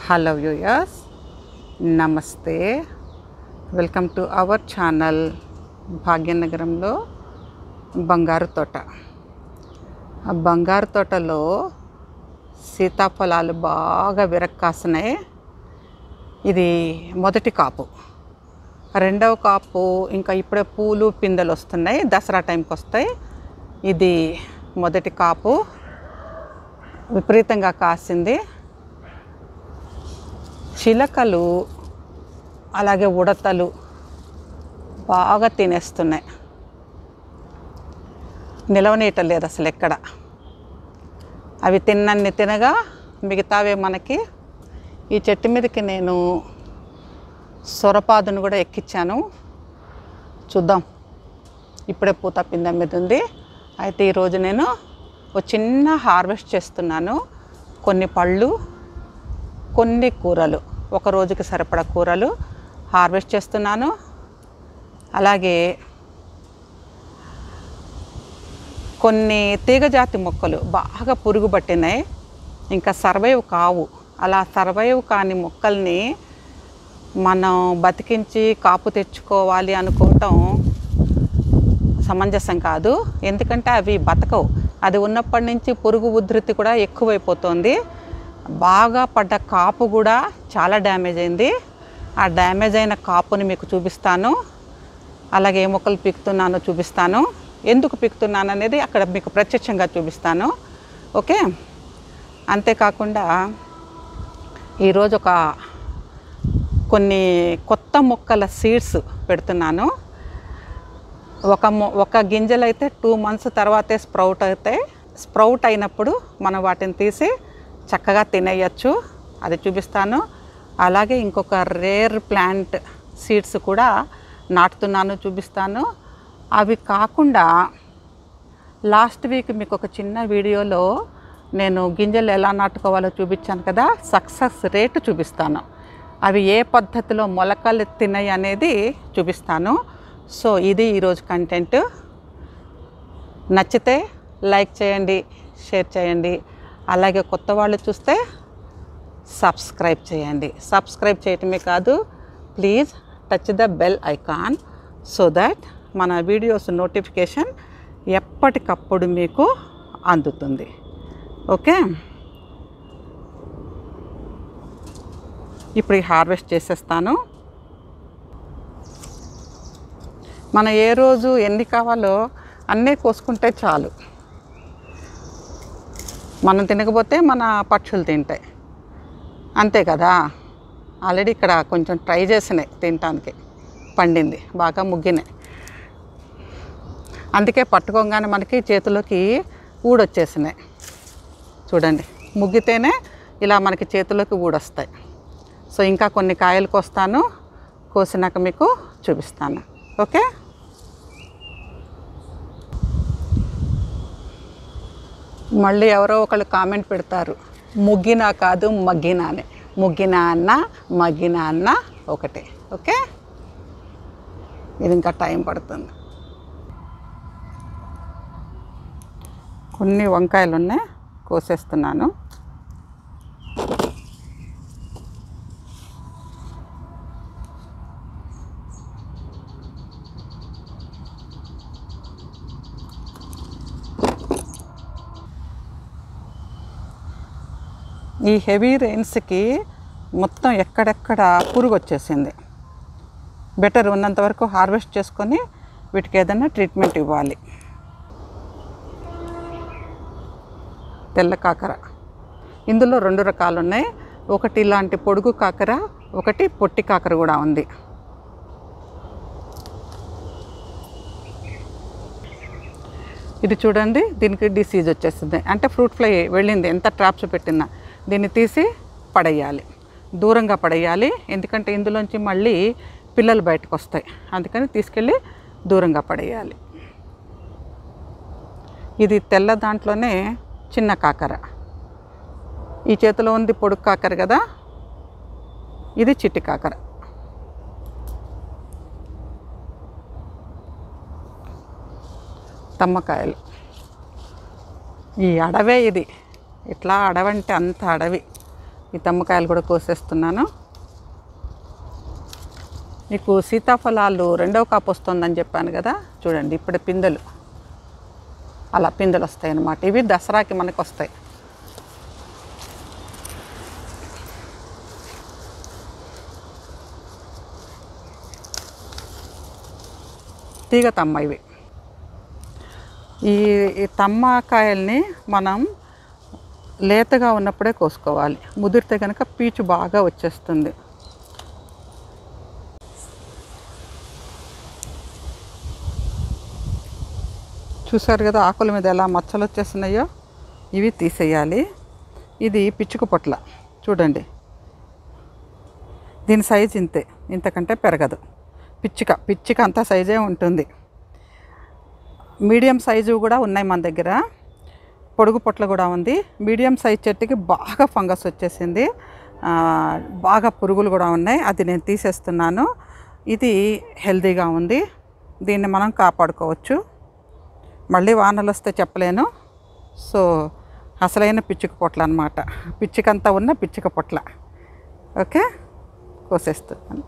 hello viewers namaste welcome to our channel భాగ్యనగరంలో బంగారు తోట ఆ బంగారు తోటలో సీతాఫలాలు బాగా విరక్కాసినాయి ఇది మొదటి కాపు రెండవ కాపు ఇంకా ఇప్పుడే పూలు పిందెలు వస్తున్నాయి దసరా టైంకి వస్తాయి ఇది మొదటి కాపు విపరీతంగా కాసింది చిలకలు అలాగే ఉడతలు బాగా తినేస్తున్నాయి నిలవనీయటం లేదు అసలు ఎక్కడ అవి తిన్నన్ని తినగా మిగతావే మనకి ఈ చెట్టు మీదకి నేను సొరపాదును కూడా ఎక్కించాను చూద్దాం ఇప్పుడే పూత పిందె మీద ఉంది అయితే ఈరోజు నేను ఒక చిన్న హార్వెస్ట్ చేస్తున్నాను కొన్ని పళ్ళు కొన్ని కూరలు ఒక రోజుకి సరిపడా కూరలు హార్వెస్ట్ చేస్తున్నాను అలాగే కొన్ని తీగజాతి మొక్కలు బాగా పురుగు పట్టినాయి ఇంకా సర్వైవ్ కావు అలా సర్వైవ్ కాని మొక్కల్ని మనం బతికించి కాపు తెచ్చుకోవాలి అనుకోవటం సమంజసం కాదు ఎందుకంటే అవి బతకవు అది ఉన్నప్పటి నుంచి పురుగు ఉధృతి కూడా ఎక్కువైపోతుంది బాగా పడ్డ కాపు కూడా చాలా డ్యామేజ్ అయింది ఆ డ్యామేజ్ అయిన కాపుని మీకు చూపిస్తాను అలాగే ఏ మొక్కలు పీకుతున్నానో చూపిస్తాను ఎందుకు పీకుతున్నాను అనేది అక్కడ మీకు ప్రత్యక్షంగా చూపిస్తాను ఓకే అంతేకాకుండా ఈరోజు ఒక కొన్ని కొత్త మొక్కల సీడ్స్ పెడుతున్నాను ఒక మొ ఒక గింజలు అయితే టూ మంత్స్ తర్వాతే స్ప్రౌట్ అవుతాయి స్ప్రౌట్ అయినప్పుడు మనం వాటిని తీసి చక్కగా తినేయచ్చు అది చూపిస్తాను అలాగే ఇంకొక రేర్ ప్లాంట్ సీడ్స్ కూడా నాటుతున్నాను చూపిస్తాను అవి కాకుండా లాస్ట్ వీక్ మీకు ఒక చిన్న వీడియోలో నేను గింజలు ఎలా నాటుకోవాలో చూపించాను కదా సక్సెస్ రేటు చూపిస్తాను అవి ఏ పద్ధతిలో మొలకలు తిన్నాయి అనేది చూపిస్తాను సో ఇది ఈరోజు కంటెంట్ నచ్చితే లైక్ చేయండి షేర్ చేయండి అలాగే కొత్త వాళ్ళు చూస్తే సబ్స్క్రైబ్ చేయండి సబ్స్క్రైబ్ చేయటమే కాదు please touch the bell icon so that మన వీడియోస్ నోటిఫికేషన్ ఎప్పటికప్పుడు మీకు అందుతుంది ఓకే ఇప్పుడు ఈ హార్వెస్ట్ చేసేస్తాను మన ఏ రోజు ఎన్ని కావాలో అన్నీ కోసుకుంటే చాలు మనం తినకపోతే మన పక్షులు తింటాయి అంతే కదా ఆల్రెడీ ఇక్కడ కొంచెం ట్రై చేసినాయి తినటానికి పండింది బాగా ముగ్గినాయి అందుకే పట్టుకోగానే మనకి చేతిలోకి ఊడొచ్చేసినాయి చూడండి ముగ్గితేనే ఇలా మనకి చేతిలోకి ఊడొస్తాయి సో ఇంకా కొన్ని కాయలు కోస్తాను కోసినాక మీకు చూపిస్తాను ఓకే మళ్ళీ ఎవరో ఒకళ్ళు కామెంట్ పెడతారు ముగ్గినా కాదు మగ్గినా అని ముగ్గినా అన్న మగ్గినా అన్న ఒకటే ఓకే ఇది ఇంకా టైం పడుతుంది కొన్ని వంకాయలు ఉన్నాయి కోసేస్తున్నాను ఈ హెవీ రెయిన్స్కి మొత్తం ఎక్కడెక్కడ పురుగు వచ్చేసింది బెటర్ ఉన్నంత వరకు హార్వెస్ట్ చేసుకొని వీటికి ఏదైనా ట్రీట్మెంట్ ఇవ్వాలి తెల్ల కాకర ఇందులో రెండు రకాలు ఉన్నాయి ఒకటి ఇలాంటి పొడుగు కాకర ఒకటి పొట్టి కాకర కూడా ఉంది ఇది చూడండి దీనికి డిసీజ్ వచ్చేస్తుంది అంటే ఫ్రూట్ ఫ్లై వెళ్ళింది ఎంత ట్రాప్స్ పెట్టినా దీన్ని తీసి పడేయాలి దూరంగా పడేయాలి ఎందుకంటే ఇందులోంచి మళ్ళీ పిల్లలు బయటకు వస్తాయి అందుకని తీసుకెళ్ళి దూరంగా పడేయాలి ఇది తెల్ల దాంట్లోనే చిన్న కాకర ఈ చేతిలో ఉంది పొడుగు కాకర కదా ఇది చిట్టి కాకర తమ్మకాయలు ఈ అడవే ఇది ఇట్లా అడవంటే అంత అడవి ఈ తమ్మకాయలు కూడా కోసేస్తున్నాను మీకు సీతాఫలాలు రెండవ కాపు వస్తుందని చెప్పాను కదా చూడండి ఇప్పుడు పిందెలు అలా పిందెలు వస్తాయి అన్నమాట ఇవి దసరాకి మనకు వస్తాయి తీగ తమ్మ ఇవి ఈ ఈ తమ్మకాయల్ని మనం లేతగా ఉన్నప్పుడే కోసుకోవాలి ముదిరితే కనుక పీచు బాగా వచ్చేస్తుంది చూసారు కదా ఆకుల మీద ఎలా మచ్చలు వచ్చేస్తున్నాయో ఇవి తీసేయాలి ఇది పిచ్చుక పొట్ల చూడండి దీని సైజ్ ఇంతే ఇంతకంటే పెరగదు పిచ్చిక పిచ్చిక అంత సైజే ఉంటుంది మీడియం సైజు కూడా ఉన్నాయి మన దగ్గర పొడుగు పొట్ల కూడా ఉంది మీడియం సైజ్ చెట్టుకి బాగా ఫంగస్ వచ్చేసింది ఆ, బాగా పురుగులు కూడా ఉన్నాయి అది నేను తీసేస్తున్నాను ఇది హెల్తీగా ఉంది దీన్ని మనం కాపాడుకోవచ్చు మళ్ళీ వానలు వస్తే చెప్పలేను సో అసలైన పిచ్చుక పొట్ల అనమాట పిచ్చికంతా ఉన్న పిచ్చుక పొట్ల ఓకే కోసేస్తున్నాను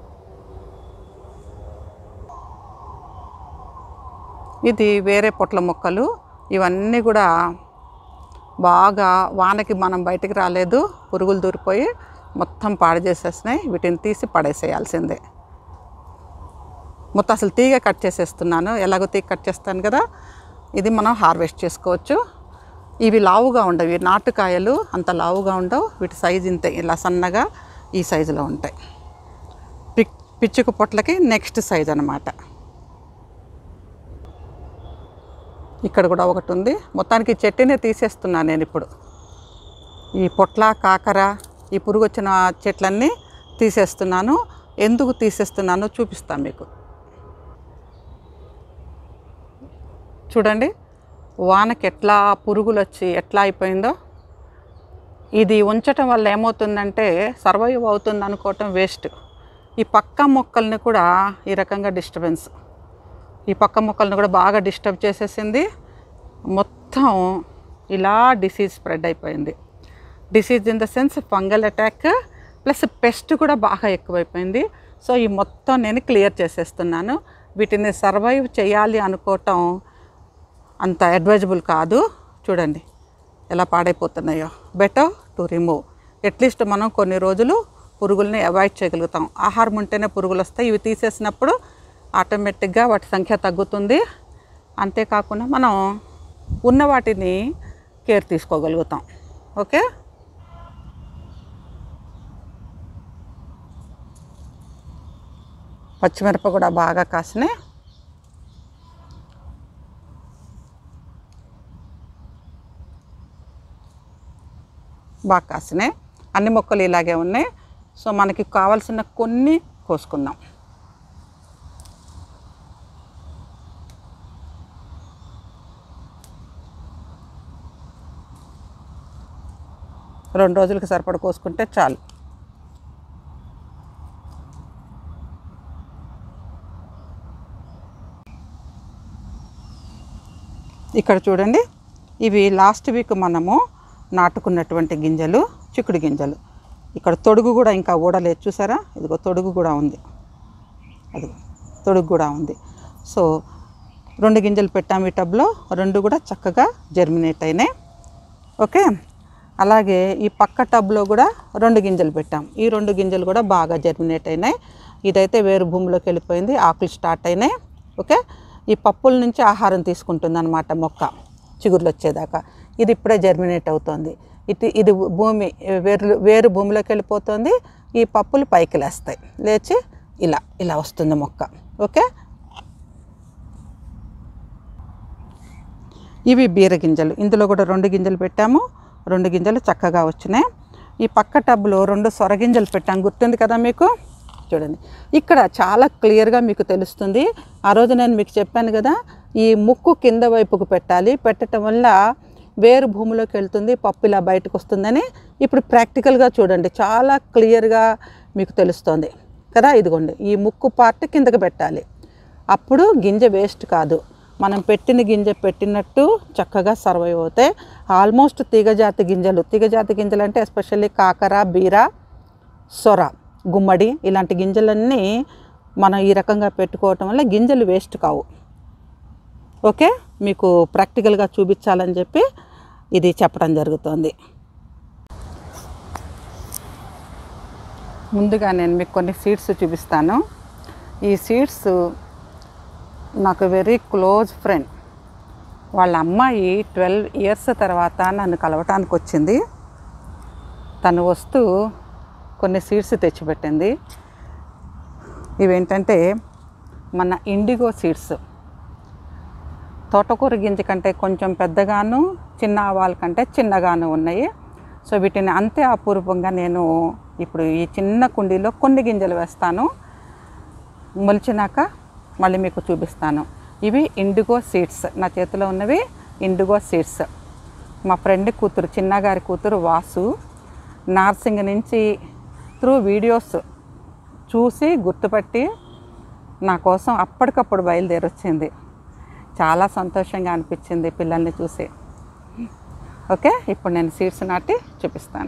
ఇది వేరే పొట్ల మొక్కలు ఇవన్నీ కూడా బాగా వానకి మనం బయటికి రాలేదు పురుగులు దూరిపోయి మొత్తం పాడు చేసేసినాయి వీటిని తీసి పడేసేయాల్సిందే మొత్తం అసలు తీగ కట్ చేసేస్తున్నాను ఎలాగో తీగ కట్ చేస్తాను కదా ఇది మనం హార్వెస్ట్ చేసుకోవచ్చు ఇవి లావుగా ఉండవు ఇవి నాటుకాయలు అంత లావుగా ఉండవు వీటి సైజు ఇంతే ఇలా సన్నగా ఈ సైజులో ఉంటాయి పిక్ పిచ్చుక పొట్లకి నెక్స్ట్ సైజ్ అనమాట ఇక్కడ కూడా ఒకటి ఉంది మొత్తానికి ఈ చెట్టునే తీసేస్తున్నాను నేను ఇప్పుడు ఈ పొట్ల కాకర ఈ పురుగు వచ్చిన చెట్లన్నీ తీసేస్తున్నాను ఎందుకు తీసేస్తున్నానో చూపిస్తాను మీకు చూడండి వానకి ఎట్లా పురుగులు వచ్చి ఎట్లా అయిపోయిందో ఇది ఉంచటం వల్ల ఏమవుతుందంటే సర్వైవ్ అవుతుంది అనుకోవటం వేస్ట్ ఈ పక్క మొక్కల్ని కూడా ఈ రకంగా డిస్టర్బెన్స్ ఈ పక్క మొక్కల్ని కూడా బాగా డిస్టర్బ్ చేసేసింది మొత్తం ఇలా డిసీజ్ స్ప్రెడ్ అయిపోయింది disease in the sense fungal attack plus pest కూడా బాగా ఎక్కువైపోయింది సో ఈ మొత్తం నేను క్లియర్ చేసేస్తున్నాను వీటిని సర్వైవ్ చేయాలి అనుకోవటం అంత అడ్వైజబుల్ కాదు చూడండి ఎలా పాడైపోతున్నాయో బెటర్ టు రిమూవ్ అట్లీస్ట్ మనం కొన్ని రోజులు పురుగుల్ని అవాయిడ్ చేయగలుగుతాం ఆహారం ఉంటేనే పురుగులు వస్తాయి ఇవి తీసేసినప్పుడు ఆటోమేటిక్గా వాటి సంఖ్య తగ్గుతుంది అంతేకాకుండా మనం ఉన్న వాటిని కేర్ తీసుకోగలుగుతాం ఓకే పచ్చిమిరప కూడా బాగా కాసినాయి బాగా కాసినాయి అన్ని మొక్కలు ఇలాగే ఉన్నాయి సో మనకి కావాల్సిన కొన్ని కోసుకుందాం రెండు రోజులకి సరిపడ కోసుకుంటే చాలు ఇక్కడ చూడండి ఇవి లాస్ట్ వీక్ మనము నాటుకున్నటువంటి గింజలు చిక్కుడు గింజలు ఇక్కడ తొడుగు కూడా ఇంకా ఊడలేదు చూసారా ఇదిగో తొడుగు కూడా ఉంది అది తొడుగు కూడా ఉంది సో రెండు గింజలు పెట్టాము ఈ టబ్లో రెండు కూడా చక్కగా జర్మినేట్ అయినాయి ఓకే అలాగే ఈ పక్క టబ్లో కూడా రెండు గింజలు పెట్టాం ఈ రెండు గింజలు కూడా బాగా జర్మినేట్ అయినాయి ఇదైతే వేరు భూమిలోకి వెళ్ళిపోయింది ఆకులు స్టార్ట్ అయినాయి ఓకే ఈ పప్పుల నుంచి ఆహారం తీసుకుంటుంది అనమాట మొక్క చిగుర్లు వచ్చేదాకా ఇది ఇప్పుడే జర్మినేట్ అవుతుంది ఇది ఇది భూమి వేరు వేరు భూమిలోకి వెళ్ళిపోతుంది ఈ పప్పులు పైకి లేస్తాయి లేచి ఇలా ఇలా వస్తుంది మొక్క ఓకే ఇవి బీర గింజలు ఇందులో కూడా రెండు గింజలు పెట్టాము రెండు గింజలు చక్కగా వచ్చినాయి ఈ పక్క టబ్లో రెండు సొరగింజలు పెట్టాం గుర్తుంది కదా మీకు చూడండి ఇక్కడ చాలా క్లియర్గా మీకు తెలుస్తుంది ఆ రోజు నేను మీకు చెప్పాను కదా ఈ ముక్కు కింద వైపుకు పెట్టాలి పెట్టడం వల్ల వేరు భూమిలోకి వెళ్తుంది పప్పు ఇలా బయటకు వస్తుందని ఇప్పుడు ప్రాక్టికల్గా చూడండి చాలా క్లియర్గా మీకు తెలుస్తుంది కదా ఇదిగోండి ఈ ముక్కు పార్ట్ కిందకి పెట్టాలి అప్పుడు గింజ వేస్ట్ కాదు మనం పెట్టిన గింజ పెట్టినట్టు చక్కగా సర్వైవ్ అవుతాయి ఆల్మోస్ట్ తీగజాతి గింజలు తీగజాతి గింజలు అంటే ఎస్పెషల్లీ కాకర బీర సొర గుమ్మడి ఇలాంటి గింజలన్నీ మనం ఈ రకంగా పెట్టుకోవటం వల్ల గింజలు వేస్ట్ కావు ఓకే మీకు ప్రాక్టికల్గా చూపించాలని చెప్పి ఇది చెప్పడం జరుగుతుంది ముందుగా నేను మీకు కొన్ని సీడ్స్ చూపిస్తాను ఈ సీడ్స్ నాకు వెరీ క్లోజ్ ఫ్రెండ్ వాళ్ళ అమ్మాయి ట్వెల్వ్ ఇయర్స్ తర్వాత నన్ను కలవటానికి వచ్చింది తను వస్తూ కొన్ని సీడ్స్ తెచ్చిపెట్టింది ఇవేంటంటే మన ఇండిగో సీడ్స్ తోటకూర గింజ కంటే కొంచెం పెద్దగాను చిన్న ఆవాల కంటే చిన్నగాను ఉన్నాయి సో వీటిని అంతే అపూర్వంగా నేను ఇప్పుడు ఈ చిన్న కుండీలో కొన్ని గింజలు వేస్తాను మొలిచినాక మళ్ళీ మీకు చూపిస్తాను ఇవి ఇండిగో సీడ్స్ నా చేతిలో ఉన్నవి ఇండిగో సీడ్స్ మా ఫ్రెండ్ కూతురు చిన్నగారి కూతురు వాసు నార్సింగ్ నుంచి త్రూ వీడియోస్ చూసి గుర్తుపట్టి నా కోసం అప్పటికప్పుడు బయలుదేరి వచ్చింది చాలా సంతోషంగా అనిపించింది పిల్లల్ని చూసి ఓకే ఇప్పుడు నేను సీడ్స్ నాటి చూపిస్తాను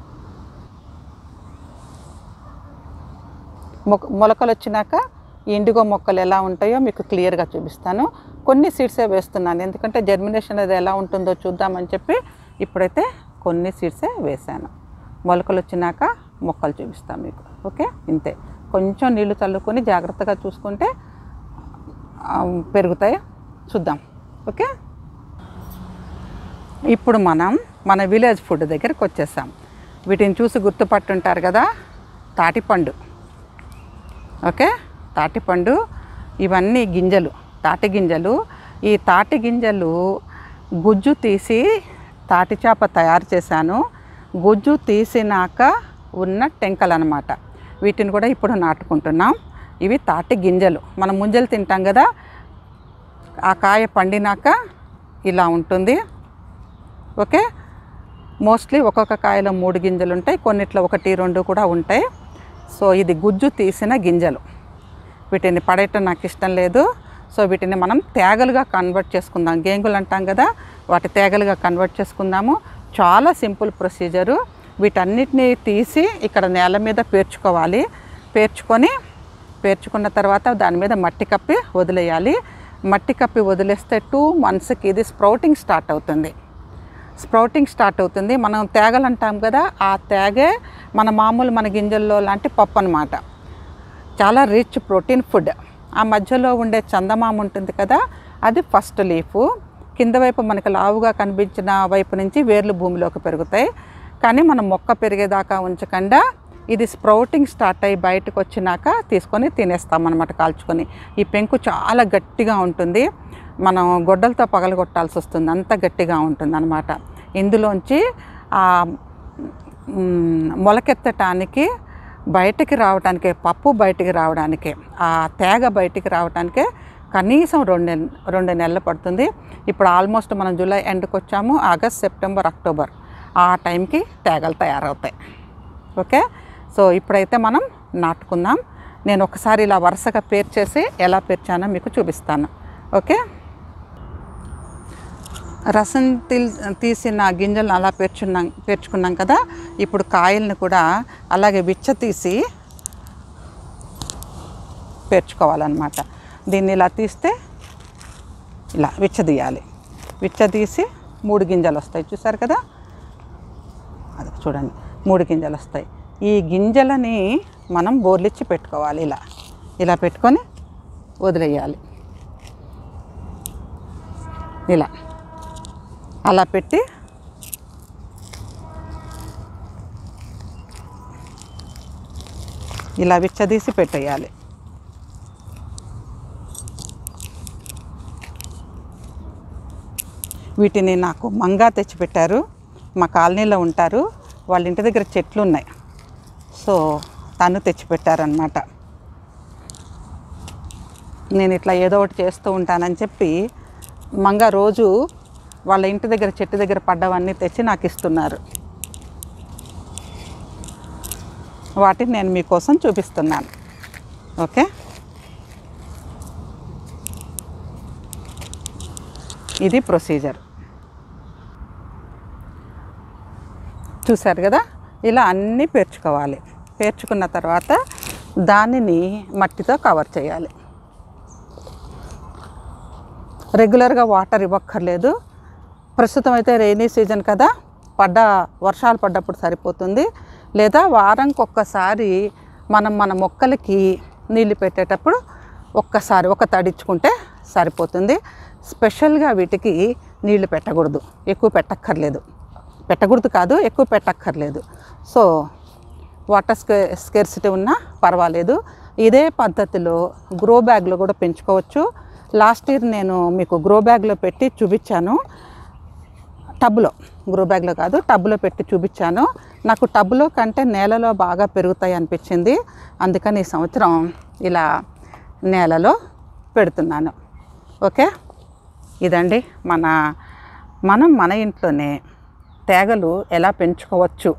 మొక్క మొలకలు వచ్చినాక ఈ ఇండిగో మొక్కలు ఎలా ఉంటాయో మీకు క్లియర్గా చూపిస్తాను కొన్ని సీడ్సే వేస్తున్నాను ఎందుకంటే జర్మినేషన్ అది ఎలా ఉంటుందో చూద్దామని చెప్పి ఇప్పుడైతే కొన్ని సీడ్సే వేశాను మొలకలు వచ్చినాక మొక్కలు చూపిస్తాను మీకు ఓకే ఇంతే కొంచెం నీళ్లు చల్లుకొని జాగ్రత్తగా చూసుకుంటే ఆ, పెరుగుతాయి చూద్దాం ఓకే ఇప్పుడు మనం మన విలేజ్ ఫుడ్ దగ్గరికి వచ్చేసాం వీటిని చూసి గుర్తుపట్టుంటారు కదా తాటిపండు ఓకే తాటిపండు ఇవన్నీ గింజలు తాటి గింజలు ఈ తాటి గింజలు గుజ్జు తీసి తాటి చేప తయారు చేశాను గుజ్జు తీసినాక ఉన్న టెంకలు అనమాట వీటిని కూడా ఇప్పుడు నాటుకుంటున్నాం ఇవి తాటి గింజలు మనం ముంజలు తింటాం కదా ఆ కాయ పండినాక ఇలా ఉంటుంది ఓకే మోస్ట్లీ ఒక్కొక్క కాయలో మూడు గింజలు ఉంటాయి కొన్నిట్లో ఒకటి రెండు కూడా ఉంటాయి సో ఇది గుజ్జు తీసిన గింజలు వీటిని పడేయటం నాకు ఇష్టం లేదు సో వీటిని మనం తేగలుగా కన్వర్ట్ చేసుకుందాం గేంగులు అంటాం కదా వాటి తేగలుగా కన్వర్ట్ చేసుకుందాము చాలా సింపుల్ ప్రొసీజరు వీటన్నిటిని తీసి ఇక్కడ నేల మీద పేర్చుకోవాలి పేర్చుకొని పేర్చుకున్న తర్వాత దాని మీద మట్టి కప్పి వదిలేయాలి మట్టి కప్పి వదిలేస్తే టూ మంత్స్కి ఇది స్ప్రౌటింగ్ స్టార్ట్ అవుతుంది స్ప్రౌటింగ్ స్టార్ట్ అవుతుంది మనం తేగలు అంటాం కదా ఆ తేగే మన మామూలు మన గింజల్లో లాంటి పప్పు అనమాట చాలా రిచ్ ప్రోటీన్ ఫుడ్ ఆ మధ్యలో ఉండే చందమామ ఉంటుంది కదా అది ఫస్ట్ లీఫ్ కింద వైపు మనకి లావుగా కనిపించిన వైపు నుంచి వేర్లు భూమిలోకి పెరుగుతాయి కానీ మనం మొక్క పెరిగేదాకా ఉంచకుండా ఇది స్ప్రౌటింగ్ స్టార్ట్ అయ్యి బయటకు వచ్చినాక తీసుకొని తినేస్తాం అనమాట కాల్చుకొని ఈ పెంకు చాలా గట్టిగా ఉంటుంది మనం గొడ్డలతో పగలగొట్టాల్సి వస్తుంది అంత గట్టిగా ఉంటుంది అనమాట ఇందులోంచి ఆ మ్, మొలకెత్తటానికి బయటికి రావడానికి పప్పు బయటికి రావడానికి ఆ తేగ బయటికి రావడానికి కనీసం రెండు నెల రెండు నెలలు పడుతుంది ఇప్పుడు ఆల్మోస్ట్ మనం జూలై ఎండ్కి వచ్చాము ఆగస్ట్ సెప్టెంబర్ అక్టోబర్ ఆ టైంకి తేగలు తయారవుతాయి ఓకే సో ఇప్పుడైతే మనం నాటుకుందాం నేను ఒకసారి ఇలా వరుసగా పేర్చేసి ఎలా పేర్చానో మీకు చూపిస్తాను ఓకే రసం తీల్ తీసిన గింజలను అలా పేర్చున్నాం పేర్చుకున్నాం కదా ఇప్పుడు కాయల్ని కూడా అలాగే విచ్చ తీసి పేర్చుకోవాలన్నమాట దీన్ని ఇలా తీస్తే ఇలా విచ్చదీయాలి విచ్చదీసి మూడు గింజలు వస్తాయి చూసారు కదా అది చూడండి మూడు గింజలు వస్తాయి ఈ గింజలని మనం బోర్లిచ్చి పెట్టుకోవాలి ఇలా ఇలా పెట్టుకొని వదిలేయాలి ఇలా అలా పెట్టి ఇలా విచ్చదీసి పెట్టేయాలి వీటిని నాకు మంగా తెచ్చిపెట్టారు మా కాలనీలో ఉంటారు వాళ్ళ ఇంటి దగ్గర చెట్లు ఉన్నాయి సో తను తెచ్చిపెట్టారనమాట నేను ఇట్లా ఏదో ఒకటి చేస్తూ ఉంటానని చెప్పి మంగ రోజు వాళ్ళ ఇంటి దగ్గర చెట్టు దగ్గర పడ్డవన్నీ తెచ్చి నాకు ఇస్తున్నారు వాటిని నేను మీకోసం చూపిస్తున్నాను ఓకే ఇది ప్రొసీజర్ చూశారు కదా ఇలా అన్నీ పేర్చుకోవాలి పేర్చుకున్న తర్వాత దానిని మట్టితో కవర్ చేయాలి రెగ్యులర్గా వాటర్ ఇవ్వక్కర్లేదు ప్రస్తుతం అయితే రైనీ సీజన్ కదా పడ్డ వర్షాలు పడ్డప్పుడు సరిపోతుంది లేదా వారంకి ఒక్కసారి మనం మన మొక్కలకి నీళ్ళు పెట్టేటప్పుడు ఒక్కసారి ఒక తడిచుకుంటే సరిపోతుంది స్పెషల్గా వీటికి నీళ్లు పెట్టకూడదు ఎక్కువ పెట్టక్కర్లేదు పెట్టకూడదు కాదు ఎక్కువ పెట్టక్కర్లేదు సో వాటర్ స్కే స్కేర్సిటీ ఉన్నా పర్వాలేదు ఇదే పద్ధతిలో గ్రో బ్యాగ్లో కూడా పెంచుకోవచ్చు లాస్ట్ ఇయర్ నేను మీకు గ్రో బ్యాగ్లో పెట్టి చూపించాను టబ్లో గ్రో బ్యాగ్లో కాదు టబ్లో పెట్టి చూపించాను నాకు టబ్లో కంటే నేలలో బాగా పెరుగుతాయి అనిపించింది అందుకని ఈ సంవత్సరం ఇలా నేలలో పెడుతున్నాను ఓకే ఇదండి మన మనం మన ఇంట్లోనే తేగలు ఎలా పెంచుకోవచ్చు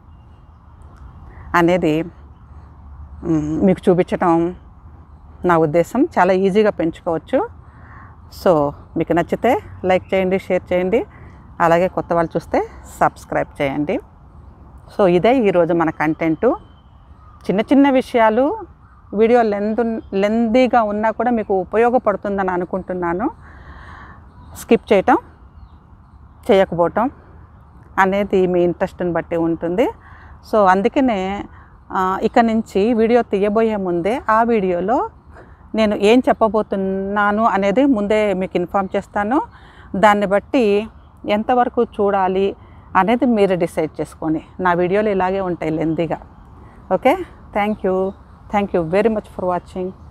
అనేది మ్, మీకు చూపించడం నా ఉద్దేశం చాలా ఈజీగా పెంచుకోవచ్చు సో మీకు నచ్చితే లైక్ చేయండి షేర్ చేయండి అలాగే కొత్త వాళ్ళు చూస్తే సబ్స్క్రైబ్ చేయండి సో ఇదే ఈరోజు మన కంటెంటు చిన్న చిన్న విషయాలు వీడియో లెంత్ లెందీగా ఉన్నా కూడా మీకు ఉపయోగపడుతుందని అనుకుంటున్నాను స్కిప్ చేయటం చేయకపోవటం అనేది మీ ఇంట్రెస్ట్ని బట్టి ఉంటుంది సో అందుకనే ఆ, ఇక నుంచి వీడియో తీయబోయే ముందే ఆ వీడియోలో నేను ఏం చెప్పబోతున్నాను అనేది ముందే మీకు ఇన్ఫామ్ చేస్తాను దాన్ని బట్టి ఎంతవరకు చూడాలి అనేది మీరు డిసైడ్ చేసుకోండి నా వీడియోలు ఇలాగే ఉంటాయి లెందీగా okay thank you thank you very much for watching